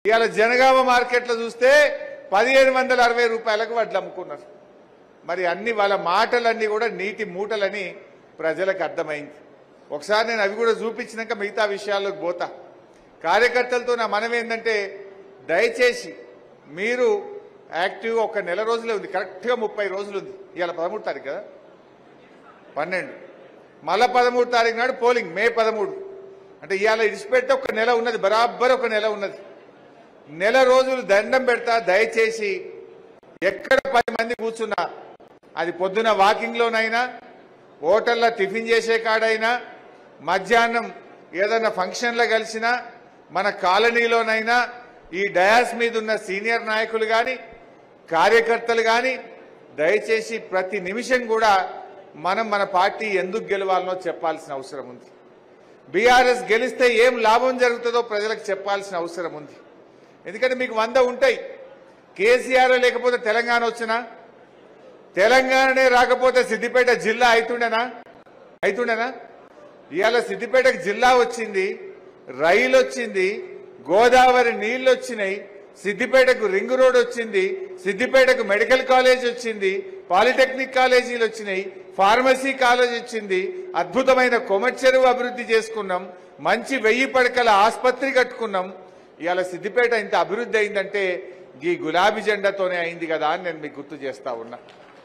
ఇవాళ జనగామ మార్కెట్లో చూస్తే పదిహేను వందల అరవై రూపాయలకు వడ్లు అమ్ముకున్నారు మరి అన్ని వాళ్ళ మాటలన్నీ కూడా నీటి మూటలని ప్రజలకు అర్థమైంది ఒకసారి నేను అవి కూడా చూపించినాక మిగతా విషయాల్లోకి పోతా కార్యకర్తలతో నా మనం ఏంటంటే దయచేసి మీరు యాక్టివ్గా ఒక నెల రోజులే ఉంది కరెక్ట్గా ముప్పై రోజులు ఉంది ఇవాళ పదమూడు తారీఖు కదా పన్నెండు మళ్ళా పదమూడు తారీఖు నాడు పోలింగ్ మే పదమూడు అంటే ఇవాళ ఇడిచిపెడితే ఒక నెల ఉన్నది బరాబర్ ఒక నెల ఉన్నది నెల రోజులు దండం పెడతా దయచేసి ఎక్కడ పది మంది కూర్చున్నా అది పొద్దున వాకింగ్లోనైనా హోటల్లో టిఫిన్ చేసే కాడైనా మధ్యాహ్నం ఏదైనా ఫంక్షన్లో కలిసినా మన కాలనీలోనైనా ఈ డయాస్ మీద ఉన్న సీనియర్ నాయకులు కానీ కార్యకర్తలు కానీ దయచేసి ప్రతి నిమిషం కూడా మనం మన పార్టీ ఎందుకు గెలవాలనో చెప్పాల్సిన అవసరం ఉంది బీఆర్ఎస్ గెలిస్తే ఏం లాభం జరుగుతుందో ప్రజలకు చెప్పాల్సిన అవసరం ఉంది ఎందుకంటే మీకు వంద ఉంటాయి కేసీఆర్ లేకపోతే తెలంగాణ వచ్చినా తెలంగాణనే రాకపోతే సిద్దిపేట జిల్లా అయితుండేనా అయితుండేనా ఇవాళ సిద్దిపేటకు జిల్లా వచ్చింది రైలు వచ్చింది గోదావరి నీళ్లు వచ్చినాయి సిద్దిపేటకు రింగ్ రోడ్ వచ్చింది సిద్దిపేటకు మెడికల్ కాలేజ్ వచ్చింది పాలిటెక్నిక్ కాలేజీలు వచ్చినాయి ఫార్మసీ కాలేజ్ వచ్చింది అద్భుతమైన కొమర్చెరువు అభివృద్ధి చేసుకున్నాం మంచి వెయ్యి పడకల ఆసుపత్రి కట్టుకున్నాం ఇవాళ సిద్దిపేట ఇంత అభివృద్ధి అయిందంటే ఈ గులాబీ జెండాతోనే అయింది కదా అని నేను మీకు గుర్తు చేస్తా ఉన్నా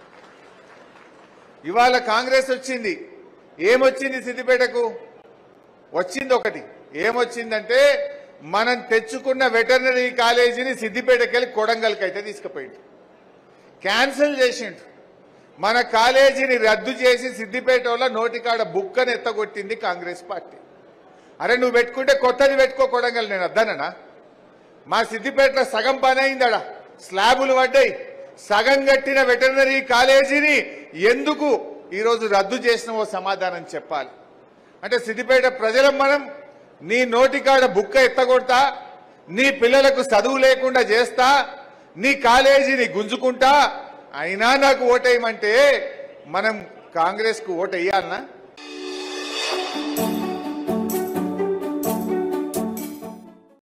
ఇవాళ కాంగ్రెస్ వచ్చింది ఏమొచ్చింది సిద్దిపేటకు వచ్చింది ఒకటి ఏమొచ్చిందంటే మనం తెచ్చుకున్న వెటర్నరీ కాలేజీని సిద్దిపేటకి వెళ్ళి కొడంగల్కి అయితే తీసుకుపోయింది క్యాన్సిల్ చేసిండు మన కాలేజీని రద్దు చేసి సిద్దిపేటలో నోటికాడ బుక్కను ఎత్తగొట్టింది కాంగ్రెస్ పార్టీ అరే నువ్వు పెట్టుకుంటే కొత్తది పెట్టుకో కొడంగల్ నేను వద్దానన్నా మా సిద్దిపేటలో సగం పని అయిందడా స్లాబులు పడ్డాయి సగం కట్టిన వెటర్నరీ కాలేజీని ఎందుకు ఈరోజు రద్దు చేసినవో సమాధానం చెప్పాలి అంటే సిద్దిపేట ప్రజలం మనం నీ నోటికాడ బుక్క ఎత్తగొడతా నీ పిల్లలకు చదువు లేకుండా చేస్తా నీ కాలేజీని గుంజుకుంటా అయినా నాకు ఓటేయమంటే మనం కాంగ్రెస్కు ఓటేయాలనా